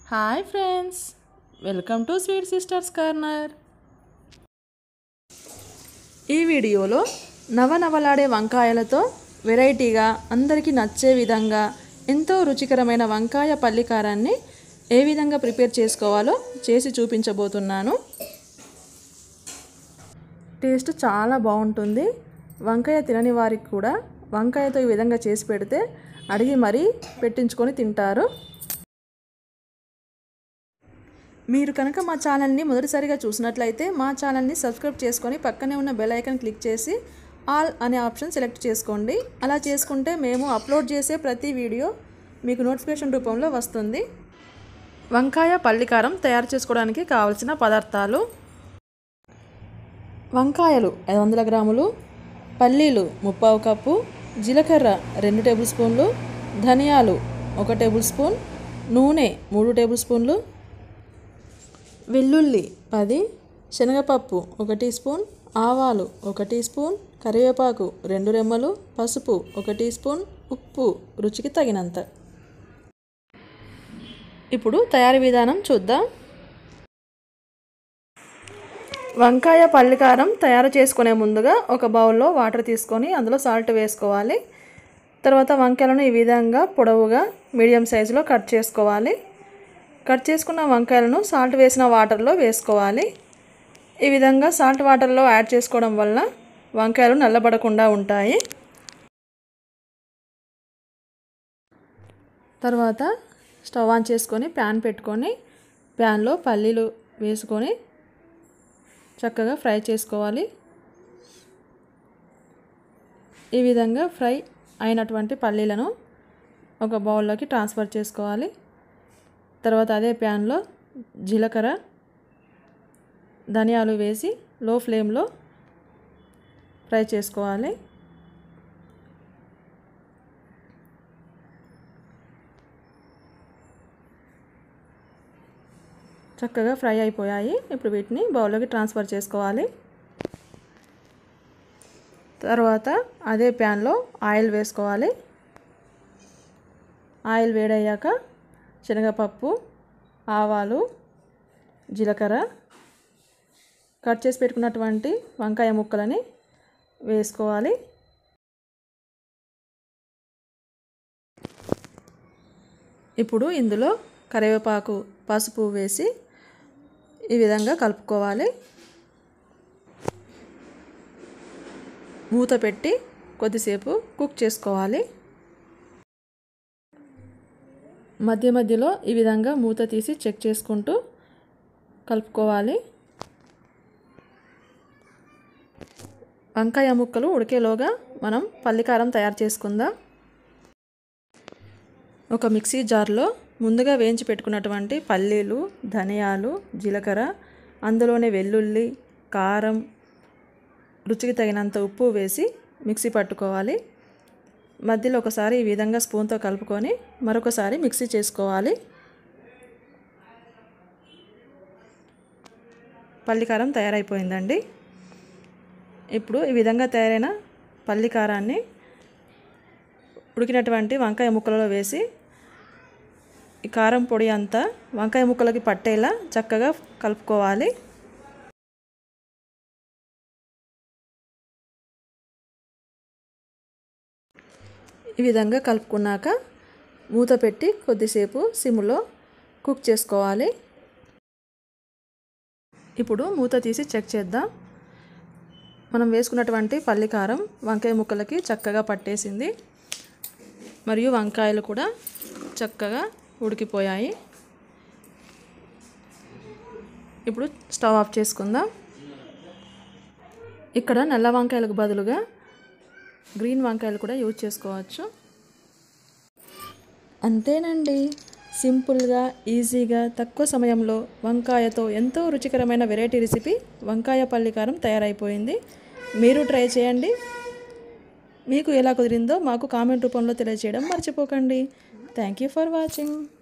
hi friends welcome to sweet sisters corner ఈ వీడియోలో నవనవలాడే వంకాయలతో వెరైటీగా అందరికీ నచ్చే విధంగా ఎంతో రుచికరమైన వంకాయ పల్లికారాన్ని ఏ విధంగా ప్రిపేర్ చేసుకోవాలో చేసి చూపించబోతున్నాను టేస్ట్ చాలా బాగుంటుంది వంకాయ తినని వారికి కూడా వంకాయతో ఈ విధంగా చేసి పెడితే అడిగి మరీ పెట్టించుకొని తింటారు మీరు కనుక మా ఛానల్ని మొదటిసారిగా చూసినట్లయితే మా ఛానల్ని సబ్స్క్రైబ్ చేసుకొని పక్కనే ఉన్న బెల్ ఐకాన్ క్లిక్ చేసి ఆల్ అనే ఆప్షన్ సెలెక్ట్ చేసుకోండి అలా చేసుకుంటే మేము అప్లోడ్ చేసే ప్రతి వీడియో మీకు నోటిఫికేషన్ రూపంలో వస్తుంది వంకాయ పల్లికారం తయారు చేసుకోవడానికి కావలసిన పదార్థాలు వంకాయలు ఐదు వందల గ్రాములు పల్లీలు ముప్పావు కప్పు జీలకర్ర రెండు టేబుల్ స్పూన్లు ధనియాలు ఒక టేబుల్ స్పూన్ నూనె మూడు టేబుల్ స్పూన్లు వెల్లుల్లి పది శనగపప్పు ఒక టీ స్పూన్ ఆవాలు ఒక టీ స్పూన్ కరివేపాకు రెండు రెమ్మలు పసుపు ఒక టీ స్పూన్ ఉప్పు రుచికి తగినంత ఇప్పుడు తయారీ విధానం చూద్దాం వంకాయ పల్లికారం తయారు చేసుకునే ముందుగా ఒక బౌల్లో వాటర్ తీసుకొని అందులో సాల్ట్ వేసుకోవాలి తర్వాత వంకాయలను ఈ విధంగా పొడవుగా మీడియం సైజులో కట్ చేసుకోవాలి కట్ చేసుకున్న వంకాయలను సాల్ట్ వేసిన వాటర్లో వేసుకోవాలి ఈ విధంగా సాల్ట్ వాటర్లో యాడ్ చేసుకోవడం వల్ల వంకాయలు నల్లబడకుండా ఉంటాయి తర్వాత స్టవ్ ఆన్ చేసుకొని ప్యాన్ పెట్టుకొని ప్యాన్లో పల్లీలు వేసుకొని చక్కగా ఫ్రై చేసుకోవాలి ఈ విధంగా ఫ్రై అయినటువంటి పల్లీలను ఒక బౌల్లోకి ట్రాన్స్ఫర్ చేసుకోవాలి తర్వాత అదే ప్యాన్లో జీలకర్ర ధనియాలు వేసి లో ఫ్లేమ్లో ఫ్రై చేసుకోవాలి చక్కగా ఫ్రై అయిపోయాయి ఇప్పుడు వీటిని బౌల్లోకి ట్రాన్స్ఫర్ చేసుకోవాలి తర్వాత అదే ప్యాన్లో ఆయిల్ వేసుకోవాలి ఆయిల్ వేడయ్యాక శనగపప్పు ఆవాలు జీలకర్ర కట్ చేసి పెట్టుకున్నటువంటి వంకాయ ముక్కలని వేసుకోవాలి ఇప్పుడు ఇందులో కరివేపాకు పసుపు వేసి ఈ విధంగా కలుపుకోవాలి మూత పెట్టి కొద్దిసేపు కుక్ చేసుకోవాలి మధ్య మధ్యలో ఈ విధంగా మూత తీసి చెక్ చేసుకుంటూ కలుపుకోవాలి వంకాయ ముక్కలు ఉడికేలోగా మనం పల్లికారం తయారు చేసుకుందాం ఒక మిక్సీ జార్లో ముందుగా వేయించి పెట్టుకున్నటువంటి పల్లీలు ధనియాలు జీలకర్ర అందులోనే వెల్లుల్లి కారం రుచికి తగినంత ఉప్పు వేసి మిక్సీ పట్టుకోవాలి మధ్యలో ఒకసారి ఈ విధంగా స్పూన్తో కలుపుకొని మరొకసారి మిక్సీ చేసుకోవాలి పల్లికారం తయారైపోయిందండి ఇప్పుడు ఈ విధంగా తయారైన పల్లికారాన్ని ఉడికినటువంటి వంకాయ ముక్కలలో వేసి ఈ కారం పొడి అంతా వంకాయ ముక్కలకి పట్టేలా చక్కగా కలుపుకోవాలి ఈ విధంగా కలుపుకున్నాక మూత పెట్టి కొద్దిసేపు సిమ్లో కుక్ చేసుకోవాలి ఇప్పుడు మూత తీసి చెక్ చేద్దాం మనం వేసుకున్నటువంటి పల్లికారం వంకాయ ముక్కలకి చక్కగా పట్టేసింది మరియు వంకాయలు కూడా చక్కగా ఉడికిపోయాయి ఇప్పుడు స్టవ్ ఆఫ్ చేసుకుందాం ఇక్కడ నల్ల వంకాయలకు బదులుగా గ్రీన్ వంకాయలు కూడా యూజ్ చేసుకోవచ్చు అంతేనండి సింపుల్గా ఈజీగా తక్కువ సమయంలో వంకాయతో ఎంతో రుచికరమైన వెరైటీ రెసిపీ వంకాయ పల్లికారం తయారైపోయింది మీరు ట్రై చేయండి మీకు ఎలా కుదిరిందో మాకు కామెంట్ రూపంలో తెలియజేయడం మర్చిపోకండి థ్యాంక్ యూ ఫర్ వాచింగ్